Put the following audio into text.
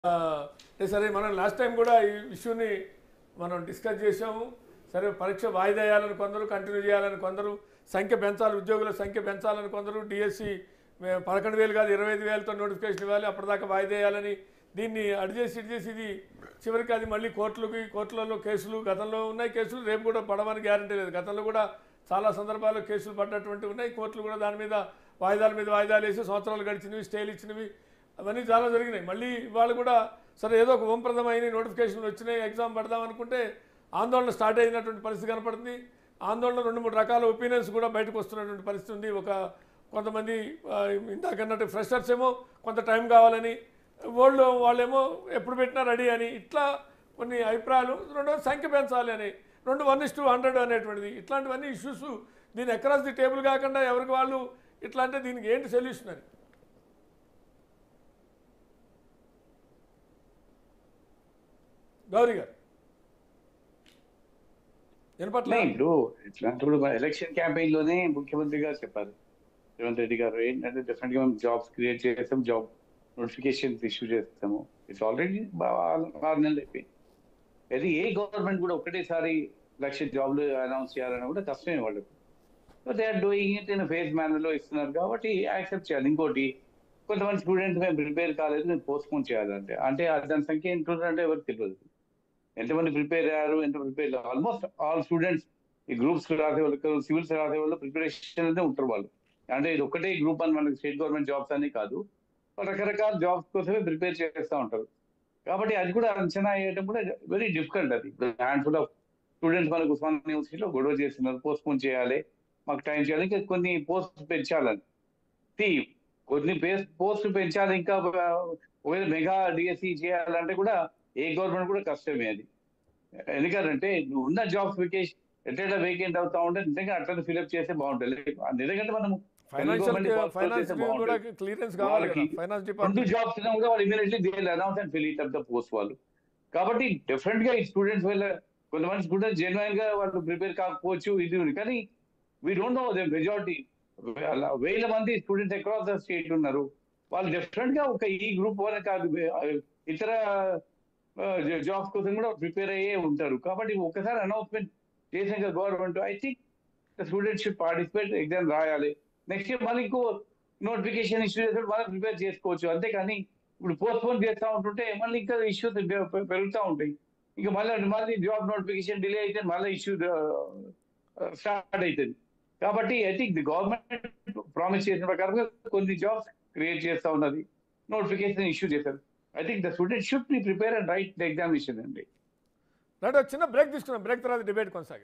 ఆ, సరే మనం లాస్ట్ టైం కూడా ఈ ఇష్యూని మనం డిస్కస్ చేసాము సరే పరీక్ష వాయిదా వేయాలని కొందరు కంటిన్యూ చేయాలని కొందరు సంఖ్య పెంచాలి ఉద్యోగుల సంఖ్య పెంచాలని కొందరు డిఎస్సి పదకొండు వేలు కాదు ఇరవై ఐదు వేలతో నోటిఫికేషన్ ఇవ్వాలి అప్పటిదాకా వాయిదా వేయాలని దీన్ని అడి చేసి ఇటు చేసి ఇది చివరికి అది మళ్ళీ కోర్టులకి కోర్టులలో కేసులు గతంలో ఉన్నాయి కేసులు రేపు కూడా పడవని గ్యారంటీ లేదు గతంలో కూడా చాలా సందర్భాల్లో కేసులు పడ్డటువంటి ఉన్నాయి కోర్టులు కూడా దాని మీద వాయిదాల మీద వాయిదాలు వేసి సంవత్సరాలు గడిచినవి స్టేలు ఇచ్చినవి అవన్నీ చాలా జరిగినాయి మళ్ళీ ఇవాళ కూడా సరే ఏదో ఒక ఓంప్రదమైన నోటిఫికేషన్లు వచ్చినాయి ఎగ్జామ్ పెడదాం అనుకుంటే ఆందోళన స్టార్ట్ అయినటువంటి పరిస్థితి కనపడుతుంది ఆందోళన రెండు మూడు రకాల ఒపీనియన్స్ కూడా బయటకు వస్తున్నటువంటి పరిస్థితి ఉంది ఒక కొంతమంది ఆ, ఇందాకన్నట్టు ఫ్రెషర్స్ ఏమో కొంత టైం కావాలని వాళ్ళు వాళ్ళేమో ఎప్పుడు పెట్టినా రెడీ అని ఇట్లా కొన్ని అభిప్రాయాలు రెండోది సంఖ్య పెంచాలి అని రెండు వన్ ఇస్ టూ హండ్రెడ్ అనేటువంటిది ఇట్లాంటివన్నీ ఇష్యూస్ దీని అక్రాస్ ది టేబుల్ కాకుండా ఎవరికి వాళ్ళు ఇట్లా అంటే దీనికి ఏంటి సొల్యూషన్ అని గౌరీ గారు వినపట్లే లే, ఇప్పుడు ఇట్లాంటప్పుడు ఎలక్షన్ క్యాంపెయిన్ లోనే ముఖ్యమంత్రి గారు చెప్పారు రేవంత్ రెడ్డి గారు ఏంటంటే డెఫినెట్ గా మేము జాబ్స్ క్రియేట్ చేస్తాం జాబ్ నోటిఫికేషన్స్ ఇష్యూ చేస్తాము ఇట్స్ ఆల్రెడీ ఆరు నెలలు అయిపోయింది అది ఏ గవర్నమెంట్ కూడా ఒకటేసారి లక్ష జాబ్లు అనౌన్స్ చేయాలన్నా కూడా కష్టమే వాళ్ళకు they are doing it in phase manner లో ఇస్తున్నారు కాబట్టి యాక్సెప్ట్ చేయాలి ఇంకోటి కొంతమంది స్టూడెంట్స్ మేము ప్రిపేర్ కాలేదు మేము పోస్ట్ పోన్ చేయాలంటే అంటే ఆ దాని సంఖ్య ఎంత ఉంటుందంటే ఎవరికి తెలియదు ఎంతమంది ప్రిపేర్ అయ్యారు ఎంత ప్రిపేర్ ఆల్మోస్ట్ ఆల్ స్టూడెంట్స్ ఈ గ్రూప్స్ రాసే వాళ్ళు సివిల్స్ రాసే వాళ్ళు ప్రిపరేషన్ అయితే ఉంటారు వాళ్ళు అంటే ఇది ఒకటే గ్రూప్ అని మనకి స్టేట్ గవర్నమెంట్ జాబ్స్ అని కాదు రకరకాల జాబ్స్ కోసమే ప్రిపేర్ చేస్తూ ఉంటారు కాబట్టి అది కూడా అంచనా వేయడం కూడా వెరీ డిఫికల్ట్ అది హ్యాండ్ఫుల్ ఆఫ్ స్టూడెంట్స్ మనకు ఉస్మాన్ యూనివర్సిటీలో గొడవ చేస్తున్నారు పోస్ట్ పోన్ చేయాలి మాకు టైం చేయాలి ఇంకా కొన్ని పోస్ట్ పెంచాలని See, కొన్ని పోస్ట్ పెంచాలి ఇంకా ఒకవేళ మెగా డిఎస్సి చేయాలంటే కూడా ఏ గవర్నమెంట్ కూడా కష్టమే అది ఎందుకంటే నువ్వు ఉన్న జాబ్స్ వేకేషన్ ఎట్లా వేకెంట్ అవుతా ఉంటే నిజంగా అట్లా ఫిల్అప్ చేస్తే బాగుంటుంది ఎందుకంటే మనం ఫైనాన్షియల్ government department ఫైనాన్స్ చేస్తే కూడా బాగుంటుంది. క్లియరెన్స్ కావాలి కదా వాళ్ళకి ఫైనాన్స్ రెండు డిపార్ట్మెంట్ జాబ్స్ ఉన్నా కూడా వాళ్ళు immediately they announce and fill it up the post వాళ్ళు కాబట్టి డిఫరెంట్ గా ఈ స్టూడెంట్స్ వల్ల కొంతమంది స్టూడెంట్స్ జెన్యున్ గా వాళ్ళు ప్రిపేర్ కాకపోవచ్చు ఇది ఉంది కానీ we don't know the majority వేల మంది స్టూడెంట్స్ అక్రాస్ ద స్టేట్ ఉన్నారు వాళ్ళు డిఫరెంట్ గా ఒక ఈ గ్రూప్ వల్ల కాదు ఇతర జాబ్స్ కోసం కూడా ప్రిపేర్ అయ్యే ఉంటారు కాబట్టి ఒకసారి అనౌన్స్మెంట్ చేసాక government I think the student should participate exam రాయాలి నెక్స్ట్ ఇయర్ మళ్ళీ ఇంకో నోటిఫికేషన్ ఇష్యూ చేస్తే మళ్ళీ ప్రిపేర్ చేసుకోవచ్చు అంతేకాని ఇప్పుడు పోస్ట్ పోన్ చేస్తూ ఉంటుంటే మళ్ళీ ఇంకా ఇష్యూస్ పెరుగుతూ ఉంటాయి ఇంకా మళ్ళీ మళ్ళీ జాబ్ నోటిఫికేషన్ డిలే అయితే మళ్ళీ ఇష్యూ స్టార్ట్ అవుతుంది కాబట్టి I think the government promise చేసిన ప్రకారంగా కొన్ని జాబ్స్ క్రియేట్ చేస్తా ఉన్నది నోటిఫికేషన్ ఇష్యూ చేశారు I think the student should be prepare and write the examination అండి రైట్ ఒక చిన్న బ్రేక్ తీసుకున్నాం బ్రేక్ తర్వాత డిబేట్ కొనసాగి